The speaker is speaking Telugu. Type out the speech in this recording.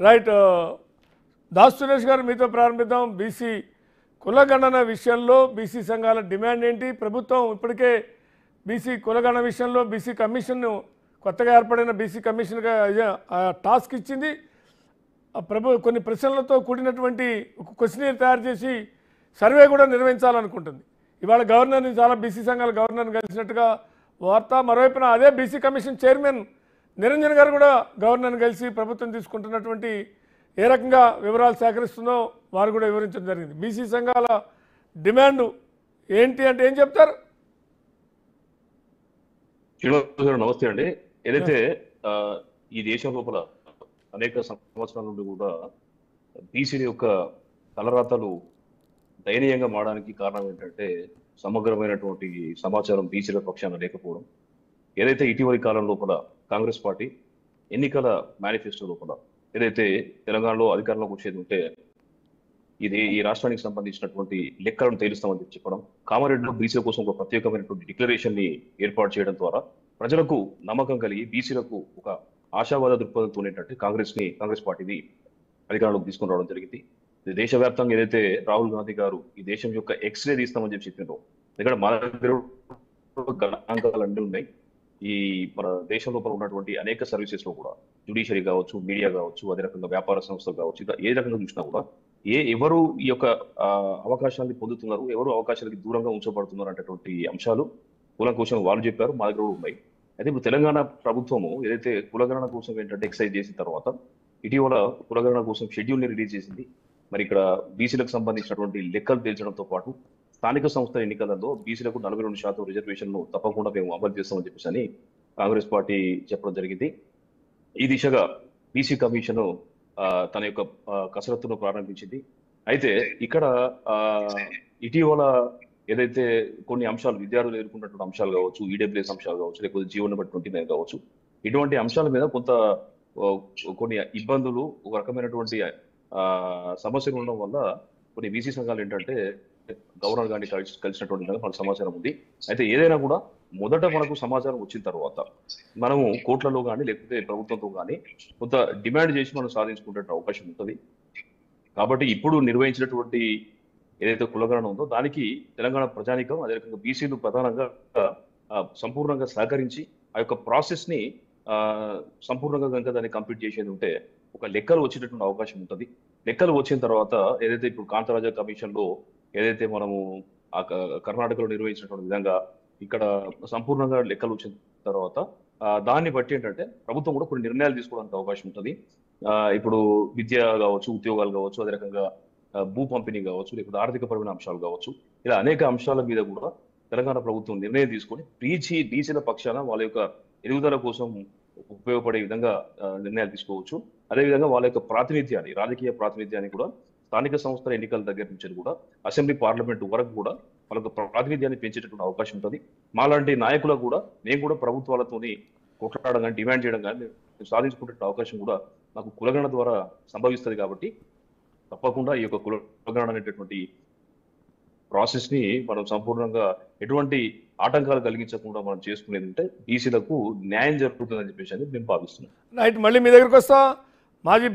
రైట్ దాస్ సురేష్ గారు మీతో ప్రారంభిద్దాం బీసీ కులగణన విషయంలో బీసీ సంఘాల డిమాండ్ ఏంటి ప్రభుత్వం ఇప్పటికే బీసీ కులగణన విషయంలో బీసీ కమిషన్ను కొత్తగా ఏర్పడిన బీసీ కమిషన్గా ఆ టాస్క్ ఇచ్చింది ఆ ప్రభు కొన్ని ప్రశ్నలతో కూడినటువంటి ఒక క్వశ్చనీర్ తయారు చేసి సర్వే కూడా నిర్వహించాలనుకుంటుంది ఇవాళ గవర్నర్ని చాలా బీసీ సంఘాల గవర్నర్ని కలిసినట్టుగా వార్త మరోవైపున అదే బీసీ కమిషన్ చైర్మన్ నిరంజన్ గారు కూడా గవర్నర్ని కలిసి ప్రభుత్వం తీసుకుంటున్నటువంటి ఏ రకంగా వివరాలు సేకరిస్తుందో వారు కూడా వివరించడం జరిగింది బీసీ సంఘాల డిమాండ్ ఏంటి అంటే ఏం చెప్తారు శ్రీనివాస్ గారు నమస్తే అండి ఏదైతే ఆ, ఈ దేశం లోపల అనేక సంవత్సరాల నుండి కూడా బీసీల యొక్క తలరాతలు దయనీయంగా మారడానికి కారణం ఏంటంటే సమగ్రమైనటువంటి సమాచారం బీసీల పక్షాన లేకపోవడం ఏదైతే ఇటీవలి కాలం లోపల కాంగ్రెస్ పార్టీ ఎన్నికల మేనిఫెస్టో లోపల ఏదైతే తెలంగాణలో అధికారంలోకి వచ్చేది ఉంటే ఇది ఈ రాష్ట్రానికి సంబంధించినటువంటి లెక్కలను తేలుస్తామని చెప్పి చెప్పడం కామారెడ్డిలో బీసీల కోసం ఒక ప్రత్యేకమైనటువంటి డిక్లరేషన్ ని ఏర్పాటు చేయడం ద్వారా ప్రజలకు నమ్మకం కలిగి బీసీలకు ఒక ఆశావాద దృక్పథంతో ఏంటంటే కాంగ్రెస్ ని కాంగ్రెస్ పార్టీని అధికారంలోకి తీసుకుని రావడం జరిగింది ఇది దేశవ్యాప్తంగా ఏదైతే రాహుల్ గాంధీ గారు ఈ దేశం యొక్క ఎక్స్రే తీస్తామని చెప్పి చెప్పినారో ఇక్కడ మన దగ్గర గణాంకాలు అన్నీ ఉన్నాయి ఈ మన దేశం లోపల ఉన్నటువంటి అనేక సర్వీసెస్ లో కూడా జుడిషియరీ కావచ్చు మీడియా కావచ్చు అదే రకంగా వ్యాపార సంస్థలు కావచ్చు ఇంకా ఏ రకంగా చూసినా కూడా ఏ ఎవరు ఈ యొక్క ఆ, అవకాశాన్ని పొందుతున్నారు ఎవరు అవకాశాలకి దూరంగా ఉంచబడుతున్నారు అనేటువంటి అంశాలు కులం వాళ్ళు చెప్పారు మా దగ్గర కూడా ఉన్నాయి అయితే ఇప్పుడు తెలంగాణ ప్రభుత్వము ఏదైతే కులగణన కోసం ఏంటంటే ఎక్సైజ్ చేసిన తర్వాత ఇటీవల కులగణన కోసం షెడ్యూల్ ని రిలీజ్ చేసింది మరి ఇక్కడ బీసీలకు సంబంధించినటువంటి లెక్కలు తేల్చడంతో పాటు స్థానిక సంస్థల ఎన్నికలలో బీసీలకు నలభై రెండు శాతం రిజర్వేషన్ను తప్పకుండా మేము అమలు చేస్తామని చెప్పేసి అని కాంగ్రెస్ పార్టీ చెప్పడం జరిగింది ఈ దిశగా బీసీ కమిషన్ ఆ, తన యొక్క ఆ, కసరత్తును ప్రారంభించింది అయితే ఇక్కడ ఆ, ఇటీవల ఏదైతే కొన్ని అంశాలు విద్యార్థులు ఎదుర్కొన్నటువంటి అంశాలు కావచ్చు ఈడబ్ల్యూఎస్ అంశాలు కావచ్చు లేకపోతే జీవో నెంబర్ ట్వంటీ నైన్ కావచ్చు ఇటువంటి అంశాల మీద కొంత ఓ, కొన్ని ఇబ్బందులు ఒక రకమైనటువంటి ఆ, సమస్యలు ఉండడం వల్ల కొన్ని బీసీ సంఘాలు ఏంటంటే గవర్నర్ గారిని కలిసి కలిసినటువంటి విధంగా మనకు సమాచారం ఉంది అయితే ఏదైనా కూడా మొదట మనకు సమాచారం వచ్చిన తర్వాత మనము కోర్టులలో కానీ లేకపోతే ప్రభుత్వంతో కానీ కొంత డిమాండ్ చేసి మనం సాధించుకునే అవకాశం ఉంటుంది కాబట్టి ఇప్పుడు నిర్వహించినటువంటి ఏదైతే కులగణన ఉందో దానికి తెలంగాణ ప్రజానికం అదే రకంగా బీసీలు ప్రధానంగా ఆ, సంపూర్ణంగా సహకరించి ఆ యొక్క ప్రాసెస్ ని ఆ, సంపూర్ణంగా కనుక దాన్ని కంప్లీట్ చేసేది ఉంటే ఒక లెక్కలు వచ్చేటటువంటి అవకాశం ఉంటుంది లెక్కలు వచ్చిన తర్వాత ఏదైతే ఇప్పుడు కాంతరాజా కమిషన్ లో ఏదైతే మనము ఆ క- కర్ణాటకలో నిర్వహించినటువంటి విధంగా ఇక్కడ సంపూర్ణంగా లెక్కలు వచ్చిన తర్వాత ఆ, దాన్ని బట్టి ఏంటంటే ప్రభుత్వం కూడా కొన్ని నిర్ణయాలు తీసుకోవడానికి అవకాశం ఉంటుంది ఆ, ఇప్పుడు విద్య కావచ్చు ఉద్యోగాలు కావచ్చు అదే రకంగా ఆ, భూ పంపిణీ కావచ్చు లేకపోతే ఆర్థికపరమైన అంశాలు కావచ్చు ఇలా అనేక అంశాల మీద కూడా తెలంగాణ ప్రభుత్వం నిర్ణయం తీసుకొని బీసీ బీసీల పక్షాన వాళ్ళ యొక్క ఎదుగుదల కోసం ఉపయోగపడే విధంగా ఆ, నిర్ణయాలు తీసుకోవచ్చు అదేవిధంగా వాళ్ళ యొక్క ప్రాతినిధ్యాన్ని రాజకీయ ప్రాతినిధ్యాన్ని కూడా స్థానిక సంస్థల ఎన్నికల దగ్గర నుంచి కూడా అసెంబ్లీ పార్లమెంట్ వరకు కూడా వాళ్ళకు ప్రాతినిధ్యాన్ని పెంచేటటువంటి అవకాశం ఉంటుంది మాలాంటి నాయకులకు కూడా మేము కూడా ప్రభుత్వాలతోని కొట్లాడడం కానీ డిమాండ్ చేయడం కానీ మేము సాధించుకునే అవకాశం కూడా నాకు కులగణన ద్వారా సంభవిస్తుంది కాబట్టి తప్పకుండా ఈ యొక్క కులగణన అనేటటువంటి ప్రాసెస్ ని మనం సంపూర్ణంగా ఎటువంటి ఆటంకాలు కలిగించకుండా మనం చేసుకునేది ఉంటే బీసీలకు న్యాయం జరుగుతుందని చెప్పేసి అని మేము భావిస్తున్నాం రైట్ మళ్ళీ మీ దగ్గరికి వస్తా మాజీ